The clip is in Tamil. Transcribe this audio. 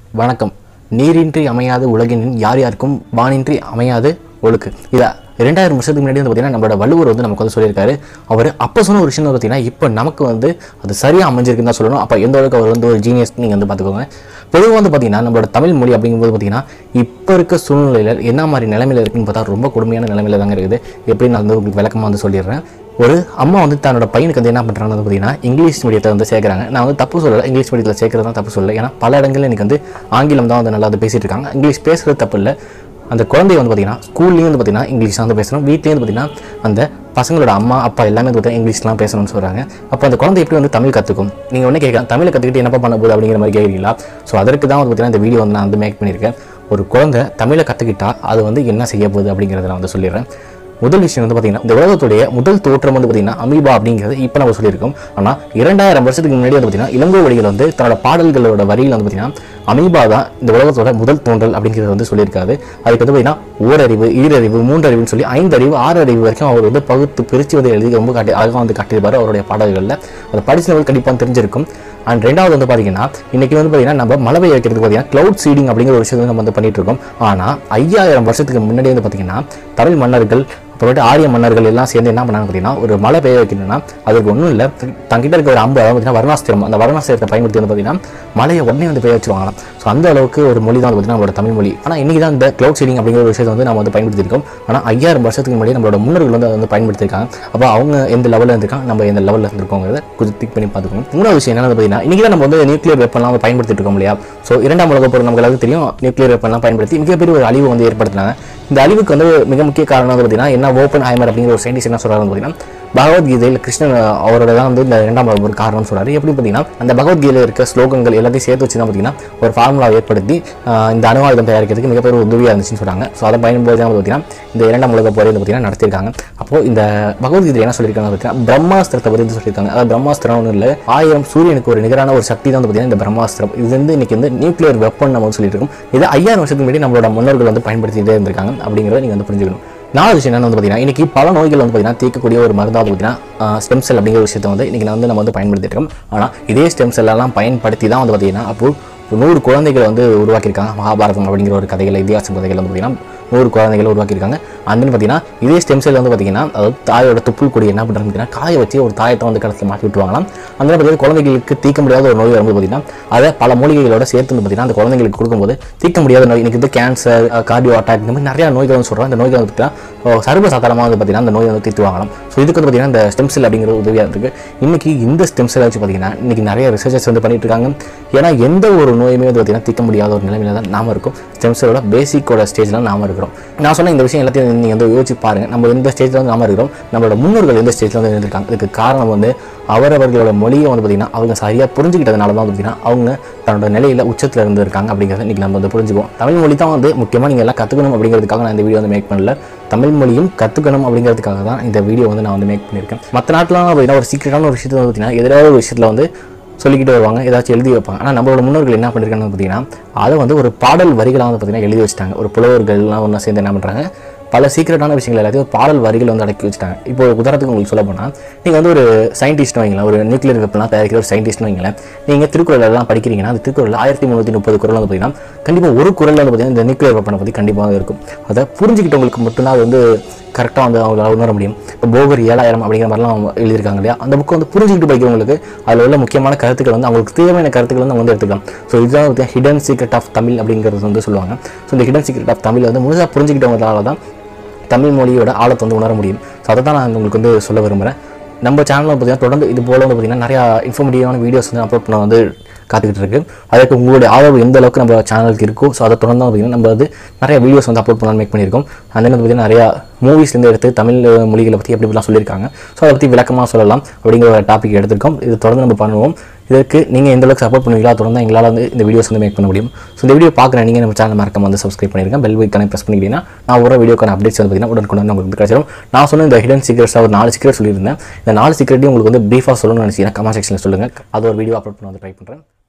வணக்கம் நீரின்றி அமையாது உலகினின் யார் யாருக்கும் வானின்றி அமையாது ஒழுக்கு இதை ரெண்டாயிரம் வருஷத்துக்கு முன்னாடி வந்து பார்த்தீங்கன்னா நம்மளோட வள்ளுவர் வந்து நமக்கு வந்து சொல்லியிருக்காரு அவர் அப்போ சொன்ன ஒரு விஷயம் வந்து பார்த்தீங்கன்னா இப்போ நமக்கு வந்து அது சரியாக அமைஞ்சிருக்குன்னு தான் சொல்லணும் அப்போ எந்த அளவுக்கு அவர் வந்து ஒரு ஜீனியஸ் நீங்கள் வந்து பார்த்துக்கோங்க பொதுவாக வந்து பார்த்தீங்கன்னா நம்மளோட தமிழ் மொழி அப்படிங்கும்போது பார்த்தீங்கன்னா இப்போ இருக்க சூழ்நிலையில் என்ன மாதிரி நிலைமையில இருக்குன்னு பார்த்தா ரொம்ப கொடுமையான நிலைமையில தாங்க இருக்குது எப்படி நான் வந்து உங்களுக்கு விளக்கமாக வந்து சொல்லிடுறேன் ஒரு அம்மா வந்து தன்னோட பையனுக்கு வந்து என்ன பண்ணுறாங்க வந்து பார்த்தீங்கன்னா இங்கிலீஷ் மீடியத்தை வந்து சேர்க்குறாங்க நான் வந்து தப்பு சொல்லலை இங்கிலீஷ் மீடியத்தில் சேர்க்குறது தான் தப்பு சொல்லலை ஏன்னா பல இடங்களில் எனக்கு வந்து ஆங்கிலம் தான் வந்து நல்லா வந்து பேசிட்டு இருக்காங்க இங்கிலீஷ் பேசுறது தப்பு இல்லை அந்த குழந்தைய வந்து பார்த்தீங்கன்னா ஸ்கூல்லேயும் வந்து பார்த்தீங்கன்னா இங்கிலீஷ் தான் வந்து பேசணும் வீட்லேயும் வந்து பார்த்தீங்கன்னா அந்த பசங்களோட அம்மா அப்பா எல்லாமே வந்து பார்த்தீங்கன்னா இங்கிலீஷ்லாம் பேசணும்னு சொல்கிறாங்க அப்போ அந்த குழந்தை எப்படி வந்து தமிழ் கற்றுக்கும் நீங்கள் ஒன்றே கேட்கலாம் தமிழை கற்றுக்கிட்டு என்னப்பா பண்ண போகுது அப்படிங்கிற மாதிரி கேட்குறீங்களா ஸோ அதற்கு தான் வந்து பார்த்தீங்கன்னா இந்த வீடியோ வந்து நான் வந்து மேக் பண்ணியிருக்கேன் ஒரு குழந்தை தமிழை கற்றுக்கிட்டா அது வந்து என்ன செய்ய போகுது அப்படிங்கிறத நான் வந்து சொல்லிடுறேன் முதல் விஷயம் வந்து பார்த்தீங்கன்னா இந்த உலகத்துடைய முதல் தோற்றம் வந்து பார்த்தீங்கன்னா அமீபா அப்படிங்கிறது இப்போ நம்ம சொல்லியிருக்கோம் ஆனால் இரண்டாயிரம் வருஷத்துக்கு முன்னாடி வந்து பார்த்தீங்கன்னா இளங்கோ வழிகள் வந்து தன்னோட பாடல்களோட வரியில் வந்து பார்த்தீங்கன்னா அமீபா தான் இந்த உலகத்தோட முதல் தோன்றல் அப்படிங்கிறது வந்து சொல்லியிருக்காரு அதுக்கு வந்து பார்த்தீங்கன்னா ஓரறிவு ஈரறிவு மூன்றறிவுன்னு சொல்லி ஐந்து அறிவு ஆறு அறிவு வரைக்கும் அவர் வந்து பகுத்து பிரித்து வந்து எழுதி ரொம்ப காட்டி அழகாக வந்து காட்டியிருப்பார் அவருடைய பாடல்களில் அதை படிச்சவங்களுக்கு கண்டிப்பாக தெரிஞ்சிருக்கும் அண்ட் ரெண்டாவது வந்து பார்த்தீங்கன்னா இன்னைக்கு வந்து பார்த்தீங்கன்னா நம்ம மழை பெய்ய வைக்கிறதுக்கு பார்த்தீங்கன்னா க்ளவுட் சீடிங் அப்படிங்கிற ஒரு விஷயத்தை நம்ம வந்து பண்ணிட்டு இருக்கோம் ஆனால் ஐயாயிரம் வருஷத்துக்கு முன்னாடி வந்து பார்த்தீங்கன்னா தமிழ் மன்னர்கள் அப்புறமேட்டு ஆரிய மன்னர்கள் எல்லாம் சேர்ந்து என்ன பண்ணாங்க பார்த்தீங்கன்னா ஒரு மழை பெய்ய வைக்கணும்னா அதுக்கு ஒன்றும் இல்லை தங்கிட்ட இருக்க ஒரு அம்பு அதாவது பார்த்தீங்கன்னா வர்ணாஸ்திரம் அந்த வர்ணாஸ்திரத்தை பயன்படுத்தி வந்து பார்த்தீங்கன்னா மழையை உடனே வந்து பெய்ய வச்சுருவாங்களாம் ஸோ அந்த அளவுக்கு ஒரு மொழி தான் வந்து பார்த்தீங்கன்னா நம்மளோட தமிழ் மொழி ஆனால் இன்னைக்கு தான் இந்த க்ளவுட் சீடிங் அப்படிங்கிற ஒரு விஷயத்தை வந்து நம்ம வந்து பயன்படுத்தியிருக்கோம் ஆனால் ஐயாயிரம் வருஷத்துக்கு முன்னாடி நம்மளோட முன்னோர்கள் வந்து அதை வந்து பயன்படுத்தியிருக்காங்க அப்போ அவங்க எந்த லெவலில் இருந்திருக்காங்க நம்ம எந்த லெவலில் இருந்திருக்கோங்கிறத கொஞ்சம் திக் பண்ணி பார்த்துக்கணும் மூணாவது விஷயம் என்னன்னு பார்த்தீங்கன்னா இன்னைக்கு தான் நம்ம வந்து நியூக்ளியர் வெப்பன்லாம் வந்து பயன்படுத்திட்டு இருக்கோம் இல்லையா ஸோ இரண்டாம் உலக போர் நமக்கு எல்லாருக்கும் தெரியும் நியூக்ளியர் வெப்பன்லாம் பயன்படுத்தி மிகப்பெரிய ஒரு அழிவு வந்து ஏற்படுத்தினாங்க இந்த அழிவுக்கு வந்து மிக முக்கிய காரணம் வந்து பார்த்தீங்கன்னா என்ன ஓப்பன் ஹைமர் அப்படிங்கிற ஒரு சயின்டிஸ்ட் என்ன சொல்றாரு பார்த்தீங்கன்னா பகவத்கீதையில் கிருஷ்ணன் அவரோட தான் வந்து இந்த இரண்டாம் உலக போர் காரணம்னு சொல்றாரு எப்படி பார்த்தீங்கன்னா அந்த பகவத்கீதையில் இருக்க ஸ்லோகங்கள் எல்லாத்தையும் சேர்த்து வச்சு தான் பார்த்தீங்கன்னா ஒரு ஃபார்முலா ஏற்படுத்தி ஆஹ் இந்த அணு ஆயுதம் தயாரிக்கிறதுக்கு மிகப்பெரிய ஒரு உதவியாக இருந்துச்சுன்னு சொல்றாங்க ஸோ அதை பயன்படுத்தி தான் பார்த்தீங்கன்னா இந்த இரண்டாம் உலக போரை வந்து பார்த்தீங்கன்னா நடத்திருக்காங்க அப்போ இந்த பகவத்கீதை என்ன சொல்லியிருக்காங்க பார்த்தீங்கன்னா பிரம்மாஸ்திரத்தை பற்றி வந்து சொல்லியிருக்காங்க அதாவது பிரம்மாஸ்திரம் ஒன்றும் இல்லை ஆயிரம் சூரியனுக்கு ஒரு நிகரான ஒரு சக்தி தான் வந்து பார்த்தீங்கன்னா இந்த பிரம்மாஸ்திரம் இது வந்து இன்னைக்கு வந்து நியூக்ளியர் வெப்பன் நம்ம வந்து சொல்லிட்டு இருக்கோம் இது ஐயாயிரம் வருஷத்துக்கு முன்னாடி நம்மளோட முன்னோர்கள் வந்து பயன்படுத்திட்டே இருந்திருக்காங்க அப்படிங்கிறத நீங்கள் வந்து புரிஞ்சுக்கணும் நாலாவது விஷயம் என்னன்னு வந்து பார்த்தீங்கன்னா இன்னைக்கு பல நோய்கள் வந்து பார்த்தீங்கன்னா தீர்க்கக்கூடிய ஒரு மருந்தாவது பார்த்தீங்கன்னா ஸ்டெம் செல் அப்படிங்கிற ஒரு விஷயத்தை வந்து இன்னைக்கு வந்து நம்ம வந்து பயன்படுத்திட்டு இருக்கோம் ஆனால் இதே ஸ்டெம் செல்லெல்லாம் பயன்படுத்தி தான் வந்து பார்த்தீங்கன்னா அப்போ நூறு குழந்தைகளை வந்து உருவாக்கியிருக்காங்க மகாபாரதம் அப்படிங்கிற ஒரு கதைகள் இதிகாச கதைகள் வந்து பார்த்தீங்கன்னா நூறு குழந்தைகளை உருவாக்கியிருக்காங்க அந்த பார்த்தீங்கன்னா இதே ஸ்டெம் செல் வந்து பார்த்தீங்கன்னா அதாவது தாயோட துப்புள் கொடி என்ன பண்ணுறாங்க பார்த்தீங்கன்னா காய வச்சு ஒரு தாயத்தை வந்து கடத்தில் மாட்டி விட்டுருவாங்களாம் அந்த பார்த்தீங்கன்னா குழந்தைகளுக்கு தீர்க்க முடியாத ஒரு நோய் வரும்போது பார்த்தீங்கன்னா அதை பல மூலிகைகளோட சேர்த்து வந்து பார்த்தீங்கன்னா அந்த குழந்தைங்களுக்கு கொடுக்கும்போது தீர்க்க முடியாத நோய் இன்னைக்கு வந்து கேன்சர் கார்டியோ அட்டாக் இந்த மாதிரி நிறைய நோய்கள் வந்து சொல்கிறோம் அந்த நோய்கள் வந்து பார்த்தீங்கன்னா சர்வ சாதாரணமாக வந்து பார்த்தீங்கன்னா அந்த நோயை வந்து தீர்த்துவாங்களாம் ஸோ இதுக்கு வந்து பார்த்தீங்கன்னா இந்த ஸ்டெம் செல் அப்படிங்கிற ஒரு உதவியாக இருக்குது இன்னைக்கு இந்த ஸ்டெம் செல்லை வச்சு பார்த்தீங்கன்னா இன்னைக்கு நிறைய ரிசர்ச்சர்ஸ் வந்து பண்ணிட்டு இருக்காங்க ஏன்னா எந்த ஒரு நோயுமே வந்து பார்த்தீங்கன்னா தீர்க்க முடியாத ஒரு நிலைமையில தான் நாம இருக்கும் ஸ்டெம் செல்லோட பேசிக்கோட ஸ்டேஜில் நாம இருக்கிறோம் நான் சொன்ன இந்த விஷயம் எல்லாத்தையும் நீங்கள் வந்து யோசிச்சு பாருங்க நம்ம எந்த ஸ்டேஜில் வந்து நாம இருக்கிறோம் நம்மளோட முன்னோர்கள் எந்த ஸ்டேஜில் வந்து இருந்திருக்காங்க இதுக்கு காரணம் வந்து அவரவர்களோட மொழியை வந்து பார்த்தீங்கன்னா அவங்க சரியாக புரிஞ்சுக்கிட்டதுனால தான் வந்து பார்த்தீங்கன்னா அவங்க தன்னோட நிலையில் உச்சத்தில் இருந்திருக்காங்க அப்படிங்கிறத இன்றைக்கி நம்ம வந்து புரிஞ்சுக்குவோம் தமிழ் மொழி தான் வந்து முக்கியமாக நீங்கள் எல்லாம் கற்றுக்கணும் அப்படிங்கிறதுக்காக நான் இந்த வீடியோ வந்து மேக் பண்ணல தமிழ் மொழியும் கற்றுக்கணும் அப்படிங்கிறதுக்காக தான் இந்த வீடியோ வந்து நான் வந்து மேக் பண்ணியிருக்கேன் மற்ற நாட்டிலாம் பார்த்தீங்கன்னா ஒரு சீக்கிரட்டான ஒரு விஷயத்தை வந்து பார்த்தீங்கன்னா எதிராக ஒரு விஷயத்தில் வந்து சொல்லிக்கிட்டு வருவாங்க ஏதாச்சும் எழுதி வைப்பாங்க ஆனால் நம்மளோட முன்னோர்கள் என்ன பண்ணியிருக்காங்கன்னு பார்த்தீங்கன்னா அதை வந்து ஒரு பாடல் வரிகளாக வந்து பார்த்தீங்கன்னா எழுதி வச்சுட்டாங்க ஒரு புலவர்கள்லாம் ஒன்றா சேர்ந்து என்ன பண்ணுறாங்க பல சீக்கிரட்டான விஷயங்கள் எல்லாத்தையும் ஒரு பாடல் வரிகள் வந்து அடக்கி வச்சுட்டாங்க இப்போ ஒரு உதாரணத்துக்கு உங்களுக்கு சொல்ல போனால் நீங்கள் வந்து ஒரு சயின்டிஸ்ட் வைங்களேன் ஒரு நியூக்ளியர் வெப்பன்லாம் தயாரிக்கிற ஒரு சயின்டிஸ்ட் வைங்களேன் நீங்கள் திருக்குறள் எல்லாம் படிக்கிறீங்கன்னா அந்த திருக்குறள் ஆயிரத்தி முந்நூற்றி முப்பது குரல் வந்து பார்த்தீங்கன்னா கண்டிப்பாக ஒரு குரல் வந்து பார்த்தீங்கன்னா இந்த நியூக்ளியர் வெப்பனை பற்றி கண்டிப்பாக இருக்கும் அதை புரிஞ்சுக்கிட்டவங்களுக்கு மட்டும்தான் அது வந்து கரெக்டாக வந்து அவங்களால உணர முடியும் இப்போ போகர் ஏழாயிரம் அப்படிங்கிற மாதிரிலாம் அவங்க எழுதியிருக்காங்க இல்லையா அந்த புக்கை வந்து புரிஞ்சுக்கிட்டு படிக்கிறவங்களுக்கு அதில் உள்ள முக்கியமான கருத்துக்கள் வந்து அவங்களுக்கு தேவையான கருத்துக்கள் வந்து அவங்க வந்து எடுத்துக்கலாம் ஸோ இதுதான் வந்து ஹிடன் சீக்ரெட் ஆஃப் தமிழ் அப்படிங்கிறது வந்து சொல்லுவாங்க ஸோ இந்த ஹிடன் சீக்ரெட் ஆஃப் தமிழ் வந்து முழுசாக புரிஞ்சுக்கிட்டவங்களால தான் தமிழ் மொழியோட ஆழத்தை வந்து உணர முடியும் ஸோ அதை தான் நான் உங்களுக்கு வந்து சொல்ல விரும்புகிறேன் நம்ம சேனலில் பார்த்தீங்கன்னா தொடர்ந்து இது போல் வந்து பார்த்தீங்கன்னா நிறையா இன்ஃபர்மேட்டிவான வீடியோஸ் வந்து அப்லோட் பண்ண வந்து காத்துக்கிட்டு இருக்கு அதுக்கு உங்களுடைய ஆதரவு எந்த அளவுக்கு நம்ம சேனலுக்கு இருக்கோ ஸோ அதை தொடர்ந்து பார்த்தீங்கன்னா நம்ம வந்து நிறைய வீடியோஸ் வந்து அப்லோட் பண்ணலாம்னு மேக் பண்ணியிருக்கோம் அந்த வந்து பார்த்தீங்கன்னா நிறையா மூவிஸ்லேருந்து எடுத்து தமிழ் மொழிகளை பற்றி எப்படி இப்படிலாம் சொல்லியிருக்காங்க ஸோ அதை பற்றி விளக்கமாக சொல்லலாம் அப்படிங்கிற ஒரு டாபிக் எடுத்திருக்கோம் இது தொடர்ந்து நம்ம பண்ணுவோம் இதற்கு நீங்கள் எந்த அளவுக்கு சப்போர்ட் பண்ணுவீங்களோ தொடர்ந்து எங்களால் வந்து இந்த வீடியோஸ் வந்து மேக் பண்ண முடியும் ஸோ இந்த வீடியோ பார்க்குற நீங்கள் நம்ம சேனல் மறக்காம வந்து சப்ஸ்கிரைப் பண்ணிருக்கேன் பெல் வைக்கான ப்ரெஸ் பண்ணிக்கிட்டீங்கன்னா நான் ஒரு வீடியோக்கான அப்டேட்ஸ் வந்து பார்த்தீங்கன்னா உடனுக்குடன் உங்களுக்கு வந்து கிடைச்சிடும் நான் சொன்ன இந்த ஹிடன் சீக்ரெட்ஸாக ஒரு நாலு சீக்ரெட் சொல்லியிருந்தேன் இந்த நாலு சீக்ரெட்டையும் உங்களுக்கு வந்து ப்ரீஃபாக சொல்லணும்னு நினச்சிங்கன்னா கமெண்ட் செக்ஷனில் சொல்லுங்கள் அது ஒரு வீடியோ அப்லோட் பண்ண வந்து ட்ரை பண்ணுறேன்